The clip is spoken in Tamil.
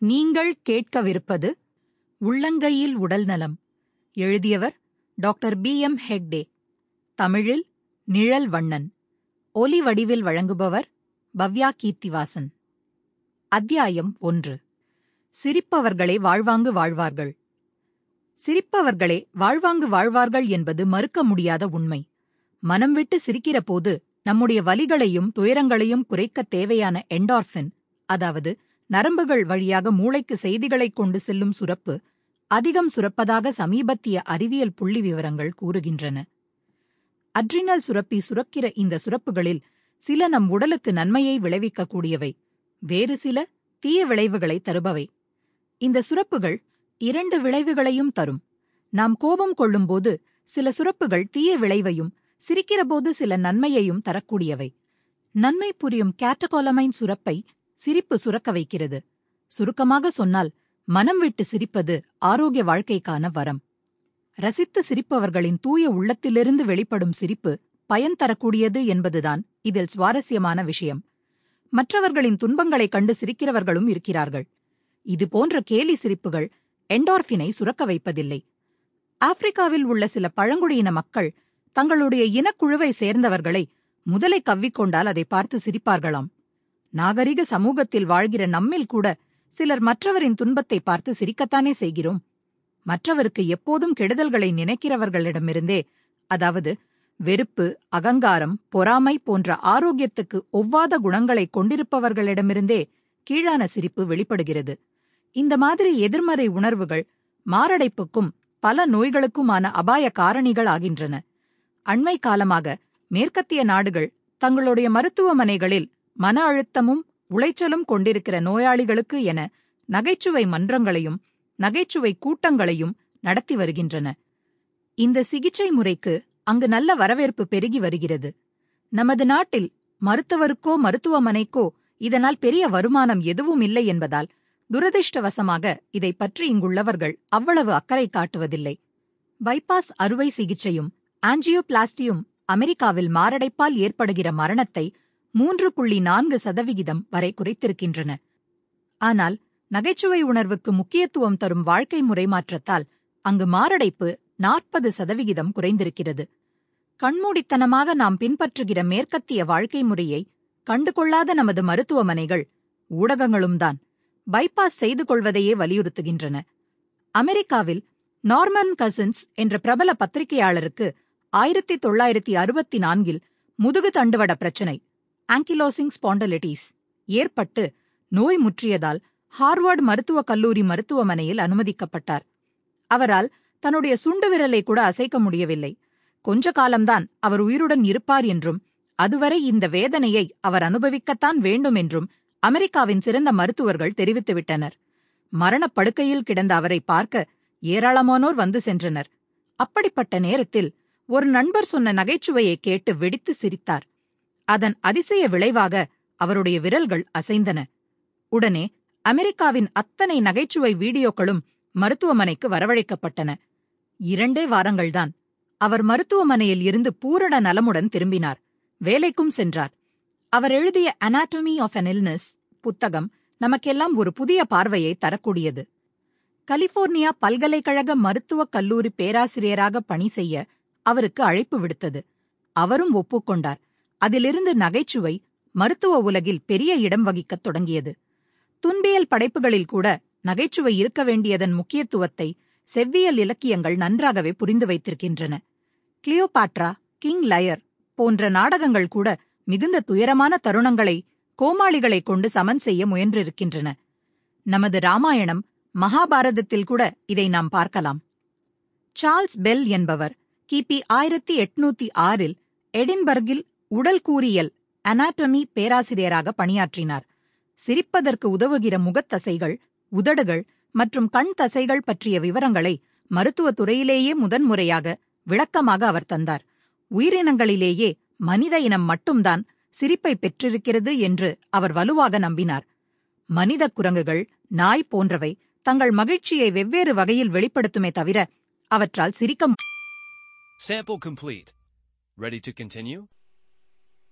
நீங்கள் கேட்கவிருப்பது உள்ளங்கையில் உடல்நலம் எழுதியவர் டாக்டர் பி எம் ஹெக்டே தமிழில் நிழல் வண்ணன் ஒலி வடிவில் வழங்குபவர் பவ்யா கீர்த்திவாசன் அத்தியாயம் ஒன்று சிரிப்பவர்களே வாழ்வாங்கு வாழ்வார்கள் சிரிப்பவர்களே வாழ்வாங்கு வாழ்வார்கள் என்பது மறுக்க முடியாத உண்மை மனம் விட்டு சிரிக்கிற போது நம்முடைய வலிகளையும் துயரங்களையும் குறைக்கத் தேவையான என்டார்ஃபின் அதாவது நரம்புகள் வழியாக மூளைக்கு செய்திகளைக் கொண்டு செல்லும் சுரப்பு அதிகம் சுரப்பதாக சமீபத்திய அறிவியல் புள்ளி விவரங்கள் கூறுகின்றன அட்ரினல் சுரப்பி சுரக்கிற இந்த சுரப்புகளில் சில நம் உடலுக்கு நன்மையை விளைவிக்கக்கூடியவை வேறு சில தீய விளைவுகளை தருபவை இந்த சுரப்புகள் இரண்டு விளைவுகளையும் தரும் நாம் கோபம் கொள்ளும்போது சில சுரப்புகள் தீய விளைவையும் சிரிக்கிறபோது சில நன்மையையும் தரக்கூடியவை நன்மை புரியும் கேட்டகோலமைன் சுரப்பை சிரிப்பு சுரக்க வைக்கிறது சுருக்கமாக சொன்னால் மனம் விட்டு சிரிப்பது ஆரோக்கிய வாழ்க்கைக்கான வரம் ரசித்து சிரிப்பவர்களின் தூய உள்ளத்திலிருந்து வெளிப்படும் சிரிப்பு பயன் தரக்கூடியது என்பதுதான் இதில் சுவாரஸ்யமான விஷயம் மற்றவர்களின் துன்பங்களைக் கண்டு சிரிக்கிறவர்களும் இருக்கிறார்கள் இது போன்ற கேலி சிரிப்புகள் என்டார்ஃபினை சுரக்க வைப்பதில்லை ஆப்பிரிக்காவில் உள்ள சில பழங்குடியின மக்கள் தங்களுடைய இனக்குழுவை சேர்ந்தவர்களை முதலை கவ்விக்கொண்டால் அதை பார்த்து சிரிப்பார்களாம் நாகரிக சமூகத்தில் வாழ்கிற நம்மில் கூட சிலர் மற்றவரின் துன்பத்தை பார்த்து சிரிக்கத்தானே செய்கிறோம் மற்றவருக்கு எப்போதும் கெடுதல்களை நினைக்கிறவர்களிடமிருந்தே அதாவது வெறுப்பு அகங்காரம் பொறாமை போன்ற ஆரோக்கியத்துக்கு ஒவ்வாத குணங்களைக் கொண்டிருப்பவர்களிடமிருந்தே கீழான சிரிப்பு வெளிப்படுகிறது இந்த மாதிரி எதிர்மறை உணர்வுகள் மாரடைப்புக்கும் பல நோய்களுக்குமான அபாய காரணிகள் ஆகின்றன அண்மை காலமாக மேற்கத்திய நாடுகள் தங்களுடைய மருத்துவமனைகளில் மன அழுத்தமும் உளைச்சலும் கொண்டிருக்கிற நோயாளிகளுக்கு என நகைச்சுவை மன்றங்களையும் நகைச்சுவை கூட்டங்களையும் நடத்தி வருகின்றன இந்த சிகிச்சை முறைக்கு அங்கு நல்ல வரவேற்பு பெருகி வருகிறது நமது நாட்டில் மருத்துவருக்கோ மருத்துவமனைக்கோ இதனால் பெரிய வருமானம் எதுவும் இல்லை என்பதால் துரதிர்ஷ்டவசமாக இதை பற்றி இங்குள்ளவர்கள் அவ்வளவு அக்கறை காட்டுவதில்லை பைபாஸ் அறுவை சிகிச்சையும் ஆஞ்சியோபிளாஸ்டியும் அமெரிக்காவில் மாரடைப்பால் ஏற்படுகிற மரணத்தை மூன்று புள்ளி நான்கு சதவிகிதம் வரை குறைத்திருக்கின்றன ஆனால் நகைச்சுவை உணர்வுக்கு முக்கியத்துவம் தரும் வாழ்க்கை முறை மாற்றத்தால் அங்கு மாரடைப்பு நாற்பது சதவிகிதம் குறைந்திருக்கிறது கண்மூடித்தனமாக நாம் பின்பற்றுகிற மேற்கத்திய வாழ்க்கை முறையை கண்டுகொள்ளாத நமது மருத்துவமனைகள் ஊடகங்களும் தான் பைபாஸ் செய்து கொள்வதையே வலியுறுத்துகின்றன அமெரிக்காவில் நார்மன் கசின்ஸ் என்ற பிரபல பத்திரிகையாளருக்கு ஆயிரத்தி தொள்ளாயிரத்தி அறுபத்தி நான்கில் முதுகு தண்டுவட பிரச்சினை ஆங்கிலோசிங் ஸ்பாண்டலிட்டிஸ் ஏற்பட்டு நோய் முற்றியதால் ஹார்வர்ட் மருத்துவக் கல்லூரி மருத்துவமனையில் அனுமதிக்கப்பட்டார் அவரால் தன்னுடைய சுண்டு விரலை கூட அசைக்க முடியவில்லை கொஞ்ச காலம்தான் அவர் உயிருடன் இருப்பார் என்றும் அதுவரை இந்த வேதனையை அவர் அனுபவிக்கத்தான் வேண்டும் என்றும் அமெரிக்காவின் சிறந்த மருத்துவர்கள் தெரிவித்துவிட்டனர் மரணப்படுக்கையில் கிடந்த அவரை பார்க்க ஏராளமானோர் வந்து சென்றனர் அப்படிப்பட்ட நேரத்தில் ஒரு நண்பர் சொன்ன நகைச்சுவையை கேட்டு வெடித்து சிரித்தார் அதன் அதிசய விளைவாக அவருடைய விரல்கள் அசைந்தன உடனே அமெரிக்காவின் அத்தனை நகைச்சுவை வீடியோக்களும் மருத்துவமனைக்கு வரவழைக்கப்பட்டன இரண்டே வாரங்கள்தான் அவர் மருத்துவமனையில் இருந்து பூரண நலமுடன் திரும்பினார் வேலைக்கும் சென்றார் அவர் எழுதிய அனாட்டமி ஆஃப் அன் இல்னஸ் புத்தகம் நமக்கெல்லாம் ஒரு புதிய பார்வையை தரக்கூடியது கலிபோர்னியா பல்கலைக்கழக மருத்துவக் கல்லூரி பேராசிரியராக பணி செய்ய அவருக்கு அழைப்பு விடுத்தது அவரும் ஒப்புக்கொண்டார் அதிலிருந்து நகைச்சுவை மருத்துவ உலகில் பெரிய இடம் வகிக்கத் தொடங்கியது துன்பியல் படைப்புகளில் கூட நகைச்சுவை இருக்க வேண்டியதன் முக்கியத்துவத்தை செவ்வியல் இலக்கியங்கள் நன்றாகவே புரிந்து வைத்திருக்கின்றன கிளியோபாட்ரா கிங் லயர் போன்ற நாடகங்கள் கூட மிகுந்த துயரமான தருணங்களை கோமாளிகளைக் கொண்டு சமன் செய்ய முயன்றிருக்கின்றன நமது ராமாயணம் மகாபாரதத்தில் கூட இதை நாம் பார்க்கலாம் சார்ல்ஸ் பெல் என்பவர் கிபி ஆயிரத்தி எட்நூத்தி ஆறில் எடின்பர்கில் உடல் கூறியல் அனாட்டமி பேராசிரியராக பணியாற்றினார் சிரிப்பதற்கு உதவுகிற முகத்தசைகள் உதடுகள் மற்றும் கண் தசைகள் பற்றிய விவரங்களை மருத்துவத் துறையிலேயே முதன்முறையாக விளக்கமாக அவர் தந்தார் உயிரினங்களிலேயே மனித இனம் மட்டும்தான் சிரிப்பை பெற்றிருக்கிறது என்று அவர் வலுவாக நம்பினார் மனித குரங்குகள் நாய் போன்றவை தங்கள் மகிழ்ச்சியை வெவ்வேறு வகையில் வெளிப்படுத்துமே தவிர அவற்றால் சிரிக்க Sample complete. Ready to continue?